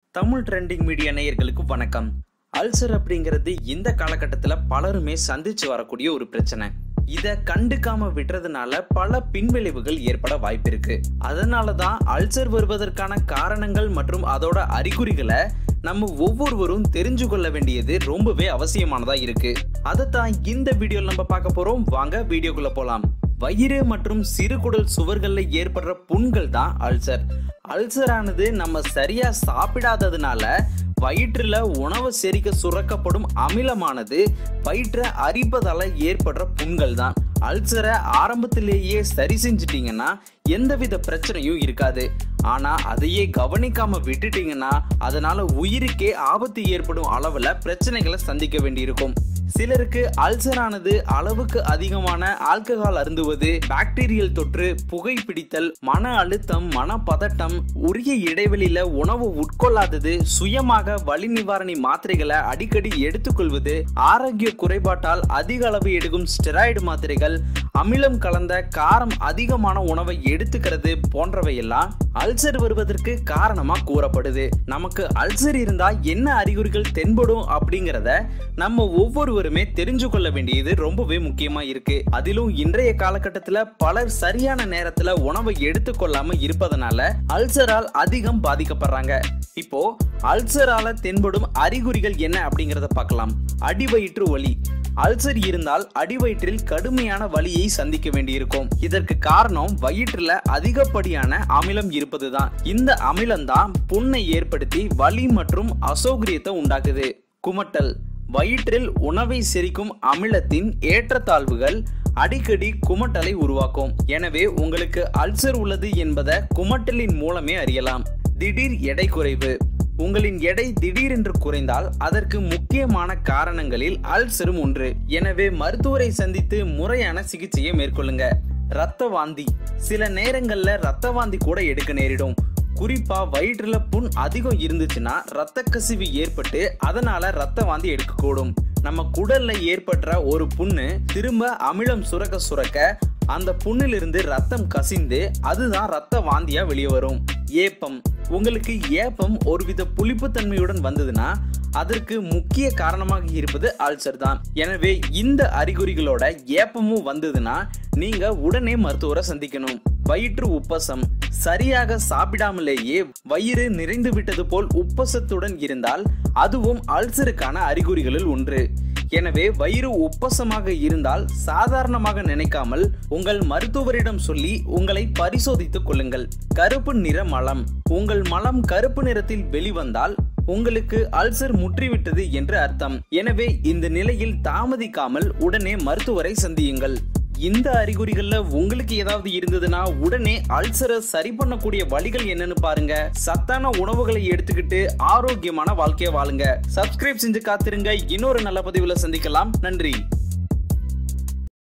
Tamil trending media நேயர்களுக்கு வணக்கம் ulcer அப்படிங்கிறது இந்த காலகட்டத்தில் பலருமே சந்திச்சு வரக்கூடிய ஒரு பிரச்சனை இத கண்டுக்காம விடுறதுனால பல பின்விளைவுகள் ஏற்பட வாய்ப்பிருக்கு அதனால தான் அல்சர் வருவதற்கான காரணங்கள் மற்றும் அதோட அறிகுறிகளை நம்ம ஒவ்வொருவரும் தெரிஞ்சு கொள்ள வேண்டியது ரொம்பவே அவசியமானதா இருக்கு அதைத்தான் இந்த வீடியோல நம்ம பார்க்க போறோம் வாங்க வீடியோக்குள்ள போலாம் வயிறு மற்றும் சிறுகுடல் சுவர்கள்ல ஏற்படுற புண்கள் தான் அல்சர் அல்சர் ஆனது நம்ம சரியா சாப்பிடாததுனால வயிற்றுல உணவு செரிக்க சுரக்கப்படும் அமிலமானது வயிற்றை அரிப்பதால ஏற்படுற புண்கள் தான் அல்சரை ஆரம்பத்திலேயே சரி செஞ்சிட்டீங்கன்னா எந்தவித பிரச்சனையும் இருக்காது ஆனா அதையே கவனிக்காம விட்டுட்டீங்கன்னா அதனால உயிருக்கே ஆபத்து ஏற்படும் அளவுல பிரச்சனைகளை சந்திக்க வேண்டியிருக்கும் சிலருக்கு அல்சர் ஆனது அளவுக்கு அதிகமான ஆல்கஹால் அருந்துவது பாக்டீரியல் தொற்று புகைப்பிடித்தல் மன அழுத்தம் மனப்பதட்டம் உரிய இடைவெளியில உணவு உட்கொள்ளாதது சுயமாக வலி நிவாரணி மாத்திரைகளை அடிக்கடி எடுத்துக்கொள்வது ஆரோக்கிய குறைபாட்டால் அதிக அளவு எடுக்கும் ஸ்டெராய்டு மாத்திரைகள் அமிலம் கலந்த காரம் அதிகமான உணவை எடுத்துக்கிறது போன்றவையெல்லாம் அல்சர் வருவதற்கு காரணமா கூறப்படுது நமக்கு அல்சர் இருந்தா என்ன அறிகுறிகள் தென்படும் அப்படிங்கறத நம்ம ஒவ்வொருவருமே தெரிஞ்சு கொள்ள வேண்டியது ரொம்பவே முக்கியமா இருக்கு அதிலும் இன்றைய காலகட்டத்துல பலர் சரியான நேரத்துல உணவை எடுத்துக்கொள்ளாம இருப்பதனால அல்சரால் அதிகம் பாதிக்கப்படுறாங்க இப்போ அல்சரால தென்படும் அறிகுறிகள் என்ன அப்படிங்கறத பார்க்கலாம் அடிவயிற்று வலி அல்சர் இருந்தால் அடிவயிற்றில் கடுமையான வலியை சந்திக்க வேண்டியிருக்கும் இதற்கு காரணம் வயிற்றுல அதிகப்படியான அமிலம் இருப்பதுதான் இந்த அமிலம் தான் புண்ணை ஏற்படுத்தி வலி மற்றும் அசௌகரியத்தை உண்டாக்குது குமட்டல் வயிற்றில் உணவை செரிக்கும் அமிலத்தின் ஏற்றத்தாழ்வுகள் அடிக்கடி குமட்டலை உருவாக்கும் எனவே உங்களுக்கு அல்சர் உள்ளது என்பதை குமட்டலின் மூலமே அறியலாம் திடீர் எடை குறைவு உங்களின் எடை திடீரென்று குறைந்தால் அதற்கு முக்கியமான காரணங்களில் அல்சரும் ஒன்று எனவே மருத்துவரை சந்தித்து முறையான சிகிச்சையை மேற்கொள்ளுங்க ரத்த வாந்தி சில நேரங்கள்ல ரத்த வாந்தி கூட எடுக்க நேரிடும் குறிப்பா வயிற்றுல புண் அதிகம் இருந்துச்சுன்னா ரத்த கசிவு ஏற்பட்டு அதனால ரத்த வாந்தி எடுக்கக்கூடும் நம்ம குடல்ல ஏற்பட்ட ஒரு புண்ணு திரும்ப அமிலம் சுரக்க சுரக்க அந்த புண்ணிலிருந்து ரத்தம் கசிந்து அதுதான் ரத்த வாந்தியா வெளியே வரும் ஏப்பம் உங்களுக்கு ஏப்பம் ஒருவித புளிப்புத்தன்மையுடன் வந்ததுன்னா அதற்கு முக்கிய காரணமாக இருப்பது அல்சர் தான் எனவே இந்த அறிகுறிகளோட ஏப்பமும் வந்ததுன்னா நீங்க உடனே மருத்துவரை சந்திக்கணும் வயிற்று உப்பசம் சரியாக சாப்பிடாமலேயே வயிறு நிறைந்து விட்டது போல் உப்பசத்துடன் இருந்தால் அதுவும் அல்சருக்கான அறிகுறிகளில் ஒன்று எனவே வயிறு உப்பசமாக இருந்தால் சாதாரணமாக நினைக்காமல் உங்கள் மருத்துவரிடம் சொல்லி உங்களை பரிசோதித்துக் கொள்ளுங்கள் கருப்பு நிற மலம் உங்கள் மலம் கருப்பு நிறத்தில் வெளிவந்தால் உங்களுக்கு அல்சர் முற்றிவிட்டது என்று அர்த்தம் எனவே இந்த நிலையில் தாமதிக்காமல் உடனே மருத்துவரை சந்தியுங்கள் இந்த அறிகுறிகள்ல உங்களுக்கு ஏதாவது இருந்ததுன்னா உடனே அல்சரை சரி பண்ணக்கூடிய வழிகள் என்னன்னு பாருங்க சத்தான உணவுகளை எடுத்துக்கிட்டு ஆரோக்கியமான வாழ்க்கையை வாழுங்க சப்ஸ்கிரைப் செஞ்சு காத்திருங்க இன்னொரு நல்ல பதிவுல சந்திக்கலாம் நன்றி